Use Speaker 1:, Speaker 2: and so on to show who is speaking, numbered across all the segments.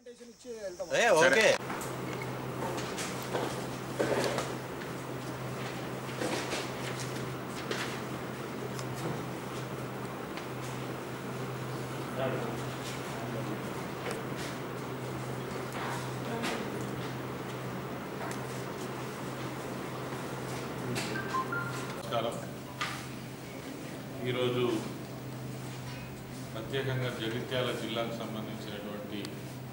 Speaker 1: ఏ okay
Speaker 2: నమస్కారం ఈరోజు ప్రత్యేకంగా జగిత్యాల జిల్లాకు సంబంధించినటువంటి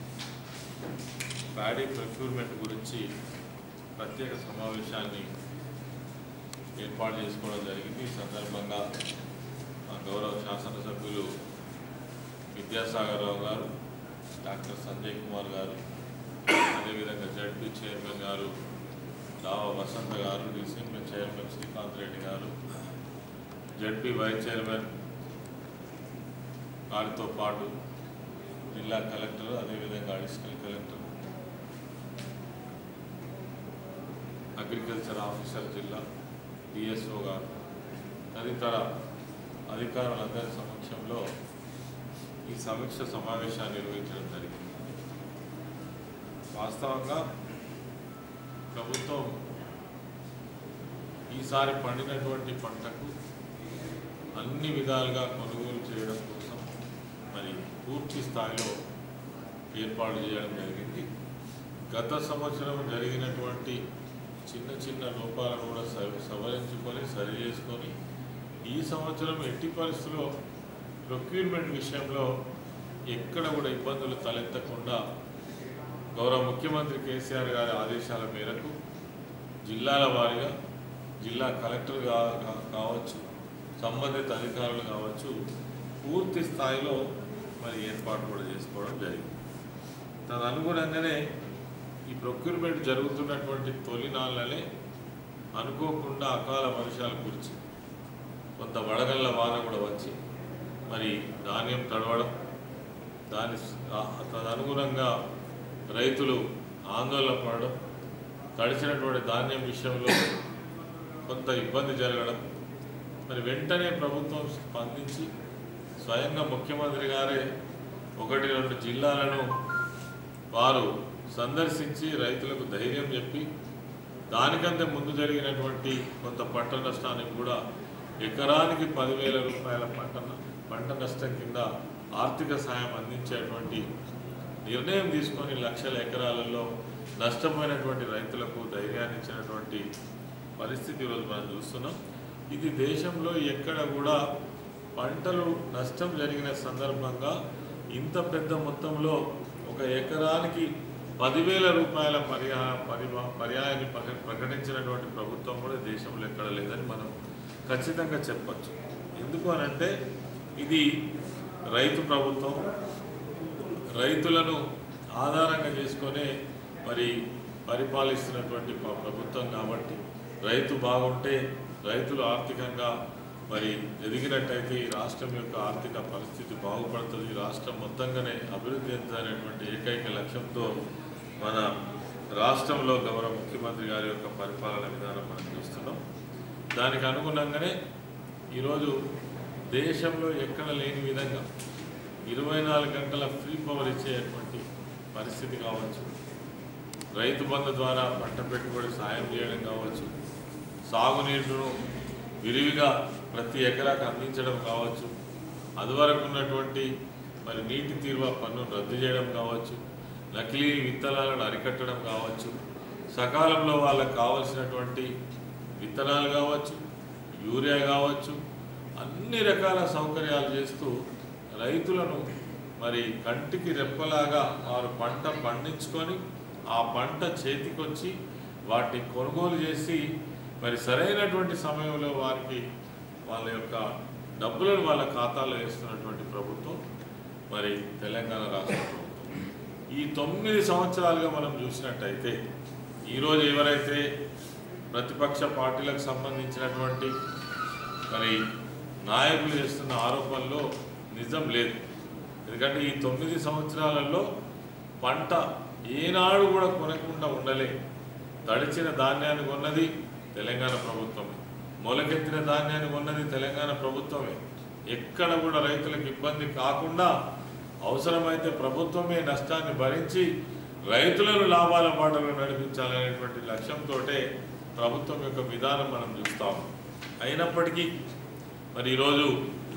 Speaker 2: ప్యాడీ ప్రొక్యూర్మెంట్ గురించి ప్రత్యేక సమావేశాన్ని ఏర్పాటు చేసుకోవడం జరిగింది ఈ సందర్భంగా మా గౌరవ శాసనసభ్యులు విద్యాసాగర్ రావు గారు డాక్టర్ సంజయ్ కుమార్ గారు అదేవిధంగా జడ్పీ చైర్మన్ గారు దావా వసంత గారు డిసిఎంఏ చైర్మన్ శ్రీకాంత్ రెడ్డి గారు జడ్పీ వైస్ చైర్మన్ వారితో పాటు జిల్లా కలెక్టర్ అదేవిధంగా అడిషనల్ కలెక్టర్ అగ్రికల్చర్ ఆఫీసర్ జిల్లా డిఎస్ఓ గారు తదితర అధికారులందరి సమక్షంలో ఈ సమీక్ష సమావేశాన్ని నిర్వహించడం జరిగింది వాస్తవంగా ప్రభుత్వం ఈసారి పండినటువంటి పంటకు అన్ని విధాలుగా కొనుగోలు చేయడం కోసం మరి పూర్తి స్థాయిలో ఏర్పాటు చేయడం జరిగింది గత సంవత్సరం జరిగినటువంటి చిన్న చిన్న లోపాలను కూడా స- సవరించుకొని సరి చేసుకొని ఈ సంవత్సరం ఎట్టి పరిస్థితుల్లో ప్రొక్యూర్మెంట్ విషయంలో ఎక్కడ కూడా ఇబ్బందులు తలెత్తకుండా గౌరవ ముఖ్యమంత్రి కేసీఆర్ గారి ఆదేశాల మేరకు జిల్లాల వారీగా జిల్లా కలెక్టర్ కా- కా- కావచ్చు సంబంధిత అధికారులు కావచ్చు పూర్తి స్థాయిలో మరి ఏర్పాటు కూడా చేసుకోవడం జరిగింది తదనుగుణంగానే ఈ ప్రొక్యూర్మెంట్ జరుగుతున్నటువంటి తొలి నాళ్ళనే అనుకోకుండా అకాల వర్షాలు కురిచి కొంత వడగళ్ళ వాన కూడా వచ్చి మరి ధాన్యం తడవడం దాని స- ఆ- తదనుగుణంగా రైతులు ఆందోళన పడడం తడిచినటువంటి ధాన్యం విషయంలో కొంత ఇబ్బంది జరగడం మరి వెంటనే ప్రభుత్వం స్పందించి స్వయంగా ముఖ్యమంత్రి గారే ఒకటి రెండు జిల్లాలను వారు సందర్శించి రైతులకు ధైర్యం చెప్పి దానికంటే ముందు జరిగినటువంటి కొంత పంట నష్టానికి కూడా ఎకరానికి పదివేల రూపాయల పంట న- పంట నష్టం కింద ఆర్థిక సాయం అందించేటువంటి నిర్ణయం తీసుకొని లక్షల ఎకరాలలో నష్టపోయినటువంటి రైతులకు ధైర్యాన్ని ఇచ్చినటువంటి పరిస్థితి ఈరోజు మనం చూస్తున్నాం ఇది దేశంలో ఎక్కడ కూడా పంటలు నష్టం జరిగిన సందర్భంగా ఇంత పెద్ద మొత్తంలో ఒక ఎకరానికి పదివేల రూపాయల పర్యా పరిమా పర్యాయాన్ని ప్రక- ప్రకటించినటువంటి ప్రభుత్వం కూడా దేశంలో ఎక్కడ లేదని మనం ఖచ్చితంగా చెప్పచ్చు ఎందుకు అనంటే ఇది రైతు ప్రభుత్వం రైతులను ఆధారంగా చేసుకొని మరి పరిపాలిస్తున్నటువంటి ప్ర- ప్రభుత్వం కాబట్టి రైతు బాగుంటే రైతులు ఆర్థికంగా మరి ఎదిగినట్టయితే ఈ రాష్ట్రం యొక్క ఆర్థిక పరిస్థితి బాగుపడుతుంది ఈ రాష్ట్రం మొత్తంగానే అభివృద్ధి చెందాలనేటువంటి ఏకైక లక్ష్యంతో మన రాష్ట్రంలో గౌరవ ముఖ్యమంత్రి గారి యొక్క పరిపాలన విధానం మనం చూస్తున్నాం దానికి అనుగుణంగానే ఈరోజు దేశంలో ఎక్కడ లేని విధంగా ఇరవై నాలుగు గంటల ఫ్రీ పవర్ ఇచ్చేటువంటి పరిస్థితి కావచ్చు రైతు బంధు ద్వారా పంట పెట్టుబడి సాయం చేయడం కావచ్చు సాగునీరును విరివిగా ప్రతి ఎకరాకు అందించడం కావచ్చు అదివరకు ఉన్నటువంటి మరి నీటి తీరువ పన్నును రద్దు చేయడం కావచ్చు నకిలీ విత్తనాలను అరికట్టడం కావచ్చు సకాలంలో వాళ్ళకు కావలసినటువంటి విత్తనాలు కావచ్చు యూరియా కావచ్చు అన్ని రకాల సౌకర్యాలు చేస్తూ రైతులను మరి కంటికి రెప్పలాగా వారు పంట పండించుకొని ఆ పంట చేతికొచ్చి వాటిని కొనుగోలు చేసి మరి సరైనటువంటి సమయంలో వారికి వాళ్ళ యొక్క డబ్బులను వాళ్ళ ఖాతాలో వేస్తున్నటువంటి ప్రభుత్వం మరి తెలంగాణ రాష్ట్ర ప్రభుత్వం ఈ తొమ్మిది సంవత్సరాలుగా మనం చూసినట్టయితే ఈరోజు ఎవరైతే ప్రతిపక్ష పార్టీలకు సంబంధించినటువంటి మరి నాయకులు చేస్తున్న ఆరోపణలో నిజం లేదు ఎందుకంటే ఈ తొమ్మిది సంవత్సరాలలో పంట ఏనాడు కూడా కొనకుండా ఉండలే తడిచిన ధాన్యాన్ని కొన్నది తెలంగాణ ప్రభుత్వమే మొలకెత్తిన ధాన్యాన్ని కొన్నది తెలంగాణ ప్రభుత్వమే ఎక్కడ కూడా రైతులకు ఇబ్బంది కాకుండా అవసరమైతే ప్రభుత్వమే నష్టాన్ని భరించి రైతులను లాభాల బాటలో నడిపించాలనేటువంటి లక్ష్యంతో ప్రభుత్వం యొక్క విధానం మనం చూస్తాం అయినప్పటికీ మరి ఈరోజు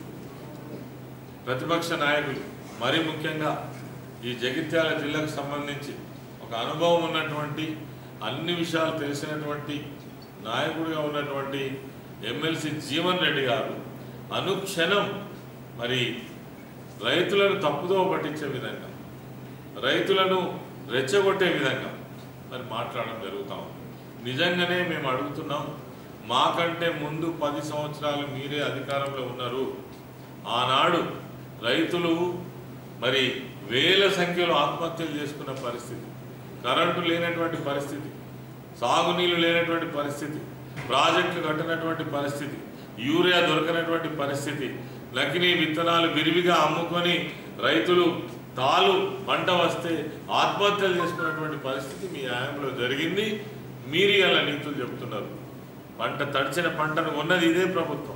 Speaker 2: ప్రతిపక్ష నాయకులు మరీ ముఖ్యంగా ఈ జగిత్యాల జిల్లాకు సంబంధించి ఒక అనుభవం ఉన్నటువంటి అన్ని విషయాలు తెలిసినటువంటి నాయకుడిగా ఉన్నటువంటి ఎమ్మెల్సీ జీవన్ రెడ్డి గారు అనుక్షణం మరి రైతులను తప్పుదోవ పట్టించే విధంగా రైతులను రెచ్చగొట్టే విధంగా మరి మాట్లాడడం జరుగుతూ ఉంది నిజంగానే మేము అడుగుతున్నాం మాకంటే ముందు పది సంవత్సరాలు మీరే అధికారంలో ఉన్నారు ఆనాడు రైతులు మరి వేల సంఖ్యలో ఆత్మహత్యలు చేసుకున్న పరిస్థితి కరెంటు లేనటువంటి పరిస్థితి సాగునీళ్ళు లేనటువంటి పరిస్థితి ప్రాజెక్టులు కట్టినటువంటి పరిస్థితి యూరియా దొరకనటువంటి పరిస్థితి నకిలీ విత్తనాలు విరివిగా అమ్ముకొని రైతులు తాలు పంట వస్తే ఆత్మహత్యలు చేసుకున్నటువంటి పరిస్థితి మీ హయాంలో జరిగింది మీరు ఇలా నీతులు చెప్తున్నారు పంట తడిచిన పంటను ఉన్నది ఇదే ప్రభుత్వం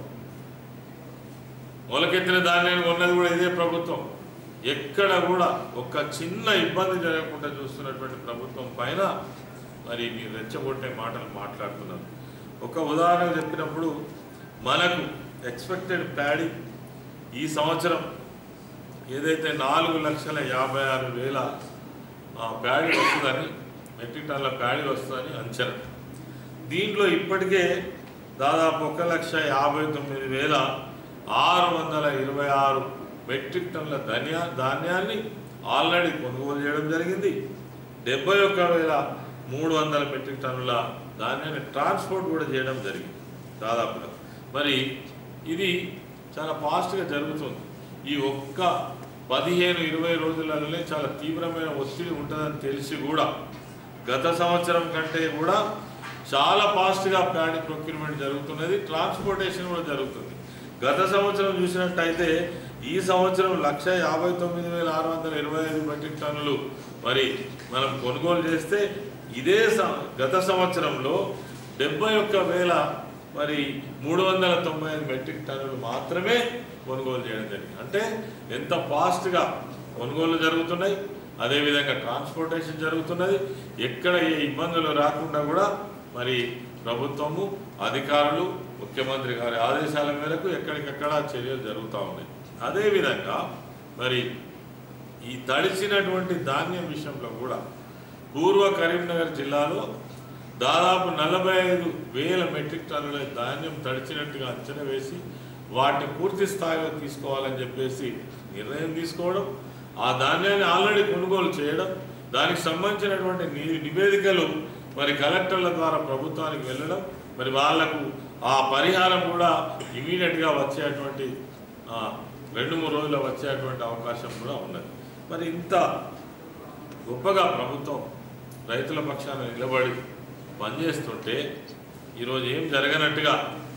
Speaker 2: మొలకెత్తిన ధాన్యాన్ని ఉన్నది కూడా ఇదే ప్రభుత్వం ఎక్కడ కూడా ఒక్క చిన్న ఇబ్బంది జరగకుండా చూస్తున్నటువంటి ప్రభుత్వం పైన మరి మీరు రెచ్చగొట్టే మాటలు మాట్లాడుతున్నారు ఒక ఉదాహరణ చెప్పినప్పుడు మనకు ఎక్స్పెక్టెడ్ ప్యాడీ ఈ సంవత్సరం ఏదైతే నాలుగు లక్షల యాభై ఆరు వేల ఆ, ప్యాడీ వస్తుందని మెట్రిక్ టన్ల ప్యాడీ వస్తుందని అంచనా దీంట్లో ఇప్పటికే దాదాపు ఒక లక్ష యాభై తొమ్మిది వేల ఆరు వందల ఇరవై ఆరు మెట్రిక్ టన్నుల ధాన్యా ధాన్యాన్ని ఆల్రెడీ కొనుగోలు చేయడం జరిగింది డెబ్బై ఒక్క వేల మూడు వందల మెట్రిక్ టన్నుల ధాన్యాన్ని ట్రాన్స్పోర్ట్ కూడా చేయడం జరిగింది దాదాపుగా మరి ఇది చాలా ఫాస్ట్గా జరుగుతుంది ఈ ఒక్క పదిహేను ఇరవై రోజులలోనే చాలా తీవ్రమైన ఒత్తిడి ఉంటుందని తెలిసి కూడా గత సంవత్సరం కంటే కూడా చాలా ఫాస్ట్గా ప్యాడీ ప్రొక్యూర్మెంట్ జరుగుతున్నది ట్రాన్స్పోర్టేషన్ కూడా జరుగుతుంది గత సంవత్సరం చూసినట్టయితే ఈ సంవత్సరం లక్ష యాభై తొమ్మిది వేల ఆరు వందల ఇరవై ఐదు మెట్రిక్ టన్నులు మరి మనం కొనుగోలు చేస్తే ఇదే సం- గత సంవత్సరంలో డెబ్బై ఒక్క వేల మరి మూడు వందల తొంభై ఐదు మెట్రిక్ టన్నులు మాత్రమే కొనుగోలు చేయడం జరిగింది అంటే ఎంత ఫాస్ట్గా కొనుగోలు జరుగుతున్నాయి అదేవిధంగా ట్రాన్స్పోర్టేషన్ జరుగుతున్నది ఎక్కడ ఏ ఇబ్బందులు రాకుండా కూడా మరి ప్రభుత్వము అధికారులు ముఖ్యమంత్రి గారి ఆదేశాల మేరకు ఎక్కడికక్కడ చర్యలు జరుగుతూ ఉన్నాయి అదేవిధంగా మరి ఈ తడిచినటువంటి ధాన్యం విషయంలో కూడా పూర్వ కరీంనగర్ జిల్లాలో దాదాపు నలభై ఐదు వేల మెట్రిక్ టన్నుల ధాన్యం తడిచినట్టుగా అంచనా వేసి వాటిని పూర్తి స్థాయిలో తీసుకోవాలని చెప్పేసి నిర్ణయం తీసుకోవడం ఆ ధాన్యాన్ని ఆల్రెడీ కొనుగోలు చేయడం దానికి సంబంధించినటువంటి ని- నివేదికలు మరి కలెక్టర్ల ద్వారా ప్రభుత్వానికి వెళ్ళడం మరి వాళ్లకు ఆ పరిహారం కూడా ఇమీడియట్గా వచ్చేటువంటి ఆ, రెండు మూడు రోజుల్లో వచ్చేటువంటి అవకాశం కూడా ఉన్నది మరి ఇంత గొప్పగా ప్రభుత్వం రైతుల పక్షాన నిలబడి పనిచేస్తుంటే ఈరోజు ఏం జరగనట్టుగా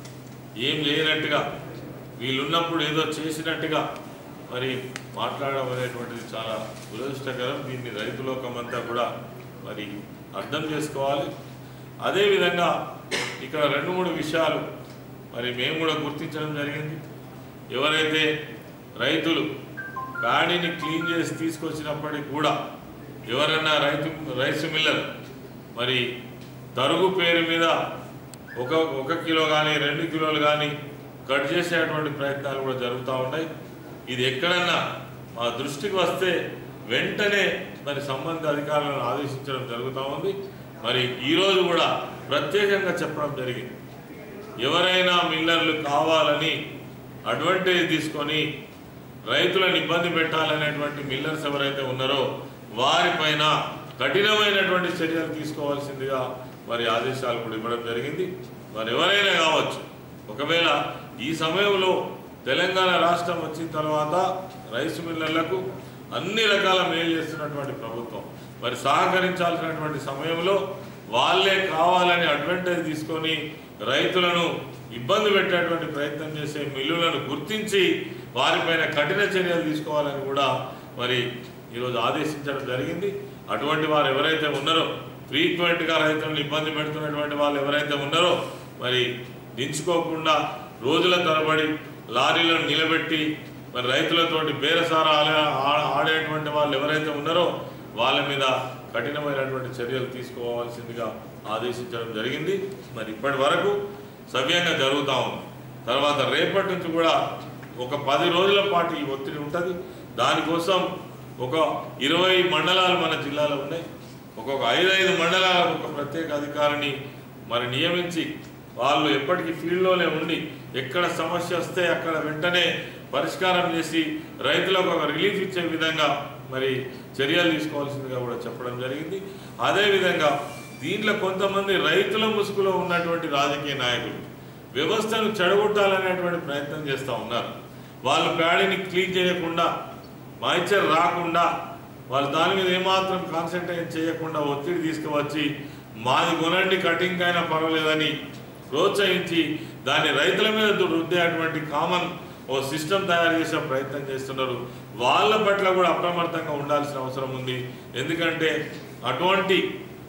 Speaker 2: ఏం లేనట్టుగా వీళ్ళున్నప్పుడు ఏదో చేసినట్టుగా మరి మాట్లాడడం అనేటువంటిది చాలా దురదృష్టకరం దీన్ని రైతులోకమంతా కూడా మరి అర్థం చేసుకోవాలి అదేవిధంగా ఇక్కడ రెండు మూడు విషయాలు మరి మేము కూడా గుర్తించడం జరిగింది ఎవరైతే రైతులు ప్యాడీని క్లీన్ చేసి తీసుకొచ్చినప్పటికి కూడా ఎవరన్నా రైతు రైస్ మిల్లర్ మరి తరుగు పేరు మీద ఒక ఒక కిలో కానీ రెండు కిలోలు కానీ కట్ చేసేటువంటి ప్రయత్నాలు కూడా జరుగుతూ ఉన్నాయి ఇది ఎక్కడన్నా మా దృష్టికి వస్తే వెంటనే మరి సంబంధిత అధికారులను ఆదేశించడం జరుగుతూ ఉంది మరి ఈరోజు కూడా ప్రత్యేకంగా చెప్పడం జరిగింది ఎవరైనా మిల్లర్లు కావాలని అడ్వాంటేజ్ తీసుకొని రైతులను ఇబ్బంది పెట్టాలనేటువంటి మిల్లర్స్ ఎవరైతే ఉన్నారో వారిపైన కఠినమైనటువంటి చర్యలు తీసుకోవాల్సిందిగా మరి ఆదేశాలు కూడా ఇవ్వడం జరిగింది మరి ఎవరైనా కావచ్చు ఒకవేళ ఈ సమయంలో తెలంగాణ రాష్ట్రం వచ్చిన తర్వాత రైస్ మిల్లర్లకు అన్ని రకాల మేలు చేస్తున్నటువంటి ప్రభుత్వం మరి సహకరించాల్సినటువంటి సమయంలో వాళ్ళే కావాలని అడ్వాంటేజ్ తీసుకొని రైతులను ఇబ్బంది పెట్టేటువంటి ప్రయత్నం చేసే మిల్లులను గుర్తించి వారిపైన కఠిన చర్యలు తీసుకోవాలని కూడా మరి ఈరోజు ఆదేశించడం జరిగింది అటువంటి వారు ఎవరైతే ఉన్నారో ఫ్రీక్వెంట్గా రైతులను ఇబ్బంది పెడుతున్నటువంటి వాళ్ళు ఎవరైతే ఉన్నారో మరి దించుకోకుండా రోజుల తరబడి లారీలను నిలబెట్టి మరి రైతులతోటి బేరసార ఆడే- ఆ- ఆడేటువంటి వాళ్ళు ఎవరైతే ఉన్నారో వాళ్ళ మీద కఠినమైనటువంటి చర్యలు తీసుకోవాల్సిందిగా ఆదేశించడం జరిగింది మరి ఇప్పటి వరకు సవ్యంగా జరుగుతూ ఉంది తర్వాత రేపటి నుంచి కూడా ఒక పది రోజుల పాటు ఈ ఒత్తిడి ఉంటుంది దానికోసం ఒక ఇరవై మండలాలు మన జిల్లాలో ఉన్నాయి ఒక్కొక్క ఐదైదు మండలాలకు ఒక ప్రత్యేక అధికారిని మరి నియమించి వాళ్ళు ఎప్పటికీ ఫీల్డ్లోనే ఉండి ఎక్కడ సమస్య వస్తే అక్కడ వెంటనే పరిష్కారం చేసి రైతులకు ఒక రిలీఫ్ ఇచ్చే విధంగా మరి చర్యలు తీసుకోవాల్సిందిగా కూడా చెప్పడం జరిగింది అదేవిధంగా దీంట్లో కొంతమంది రైతుల ముసుగులో ఉన్నటువంటి రాజకీయ నాయకులు వ్యవస్థను చెడగొట్టాలనేటువంటి ప్రయత్నం చేస్తూ ఉన్నారు వాళ్ళు ప్యాడీని క్లీన్ చేయకుండా మాయిచర్ రాకుండా వాళ్ళు దాని మీద ఏమాత్రం కాన్సన్ట్రేట్ చేయకుండా ఒత్తిడి తీసుకువచ్చి మాది కొనండి కటింగ్ అయినా పర్వాలేదని ప్రోత్సహించి దాన్ని రైతుల మీద దు- రుద్దేటువంటి కామన్ ఓ సిస్టమ్ తయారు చేసే ప్రయత్నం చేస్తున్నారు వాళ్ళ పట్ల కూడా అప్రమత్తంగా ఉండాల్సిన అవసరం ఉంది ఎందుకంటే అటువంటి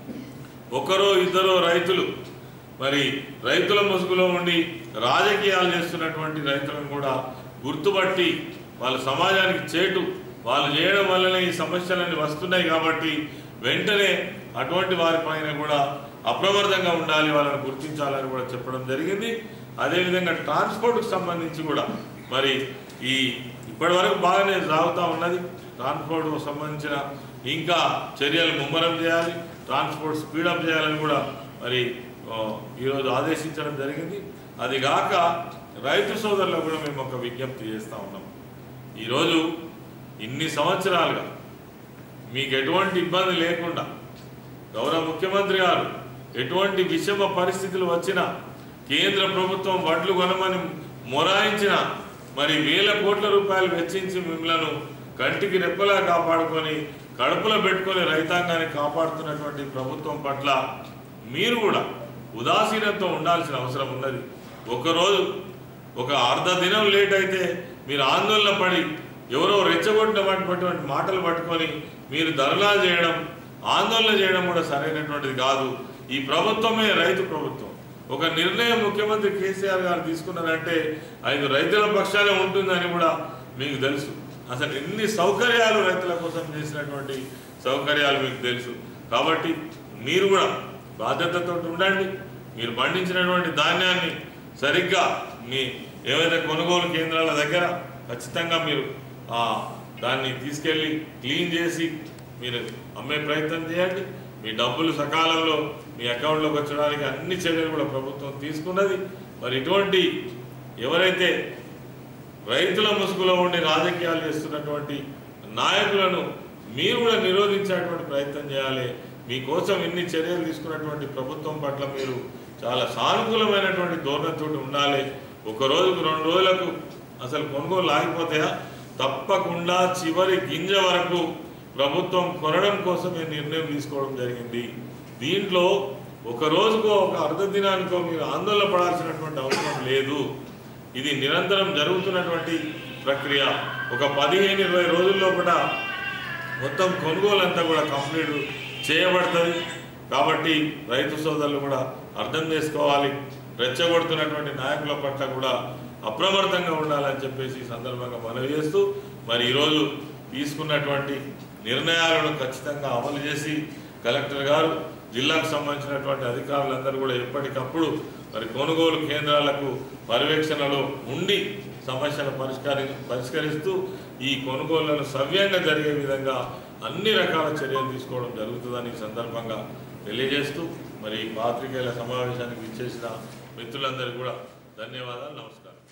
Speaker 2: ఒకరో ఇద్దరో రైతులు మరి రైతుల ముసుగులో ఉండి రాజకీయాలు చేస్తున్నటువంటి రైతులను కూడా గుర్తుపట్టి వాళ్ళ సమాజానికి చేటు వాళ్ళు చేయడం వల్లనే ఈ సమస్యలన్నీ వస్తున్నాయి కాబట్టి వెంటనే అటువంటి వారి పైన కూడా అప్రమత్తంగా ఉండాలి వాళ్ళని గుర్తించాలని కూడా చెప్పడం జరిగింది అదేవిధంగా ట్రాన్స్పోర్ట్కి సంబంధించి కూడా మరి ఈ ఇప్పటి వరకు బాగానే సాగుతూ ఉన్నది ట్రాన్స్పోర్ట్కు సంబంధించిన ఇంకా చర్యలు ముమ్మరం చేయాలి ట్రాన్స్పోర్ట్ స్పీడప్ చేయాలని కూడా మరి ఆ, ఈరోజు ఆదేశించడం జరిగింది అది కాక రైతు సోదరులకు కూడా మేము ఒక విజ్ఞప్తి చేస్తూ ఉన్నాం ఈరోజు ఇన్ని సంవత్సరాలుగా మీకు ఎటువంటి ఇబ్బంది లేకుండా గౌరవ ముఖ్యమంత్రి గారు ఎటువంటి విషమ పరిస్థితులు వచ్చినా కేంద్ర ప్రభుత్వం వడ్లు కొనమని మొరాయించిన మరి వేల కోట్ల రూపాయలు వెచ్చించి మిమ్మలను కంటికి రెప్పలా కాపాడుకొని కడుపులో పెట్టుకొని రైతాంగాన్ని కాపాడుతున్నటువంటి ప్రభుత్వం పట్ల మీరు కూడా ఉదాసీనంతో ఉండాల్సిన అవసరం ఉన్నది ఒకరోజు ఒక అర్ధ దినం లేట్ అయితే మీరు ఆందోళన పడి ఎవరో రెచ్చగొట్టినటువంటి మాటలు పట్టుకొని మీరు ధర్నా చేయడం ఆందోళన చేయడం కూడా సరైనటువంటిది కాదు ఈ ప్రభుత్వమే రైతు ప్రభుత్వం ఒక నిర్ణయం ముఖ్యమంత్రి కేసీఆర్ గారు తీసుకున్నారంటే ఐదు రైతుల పక్షానే ఉంటుందని కూడా మీకు తెలుసు అసలు ఎన్ని సౌకర్యాలు రైతుల కోసం చేసినటువంటి సౌకర్యాలు మీకు తెలుసు కాబట్టి మీరు కూడా బాధ్యతతో ఉండండి మీరు పండించినటువంటి ధాన్యాన్ని సరిగ్గా మీ ఏవైతే కొనుగోలు కేంద్రాల దగ్గర ఖచ్చితంగా మీరు ఆ, దాన్ని తీసుకెళ్ళి క్లీన్ చేసి మీరు అమ్మే ప్రయత్నం చేయండి మీ డబ్బులు సకాలంలో మీ అకౌంట్లోకి వచ్చడానికి అన్ని చర్యలు కూడా ప్రభుత్వం తీసుకున్నది మరి ఇటువంటి ఎవరైతే రైతుల ముసుగులో ఉండి రాజకీయాలు చేస్తున్నటువంటి నాయకులను మీరు కూడా నిరోధించేటువంటి ప్రయత్నం చేయాలి మీకోసం ఇన్ని చర్యలు తీసుకున్నటువంటి ప్రభుత్వం పట్ల మీరు చాలా సానుకూలమైనటువంటి ధోరణితో ఉండాలి ఒక రోజుకు రెండు రోజులకు అసలు కొనుగోలు ఆగిపోతాయా తప్పకుండా చివరి గింజ వరకు ప్రభుత్వం కొనడం కోసం ఈ నిర్ణయం తీసుకోవడం జరిగింది దీంట్లో ఒక రోజుకో ఒక అర్ధ దినానికో మీరు ఆందోళన పడాల్సినటువంటి అవసరం లేదు ఇది నిరంతరం జరుగుతున్నటువంటి ప్రక్రియ ఒక పదిహేను ఇరవై రోజుల్లో కూడా మొత్తం కొనుగోలు అంతా కూడా కంప్లీట్ చేయబడుతుంది కాబట్టి రైతు సోదరులు కూడా అర్థం చేసుకోవాలి రెచ్చగొడుతున్నటువంటి నాయకుల పట్ల కూడా అప్రమత్తంగా ఉండాలని చెప్పేసి ఈ సందర్భంగా మనవి చేస్తూ మరి ఈరోజు తీసుకున్నటువంటి నిర్ణయాలను ఖచ్చితంగా అమలు చేసి కలెక్టర్ గారు జిల్లాకు సంబంధించినటువంటి అధికారులందరూ కూడా ఎప్పటికప్పుడు మరి కొనుగోలు కేంద్రాలకు పర్యవేక్షణలో ఉండి సమస్యను పరిష్కరి పరిష్కరిస్తూ ఈ కొనుగోళ్లను సవ్యంగా జరిగే విధంగా అన్ని రకాల చర్యలు తీసుకోవడం జరుగుతుందని ఈ సందర్భంగా తెలియజేస్తూ మరి ఈ పాత్రికేయుల సమావేశానికి ఇచ్చేసిన మిత్రులందరికీ కూడా ధన్యవాదాలు నమస్కారం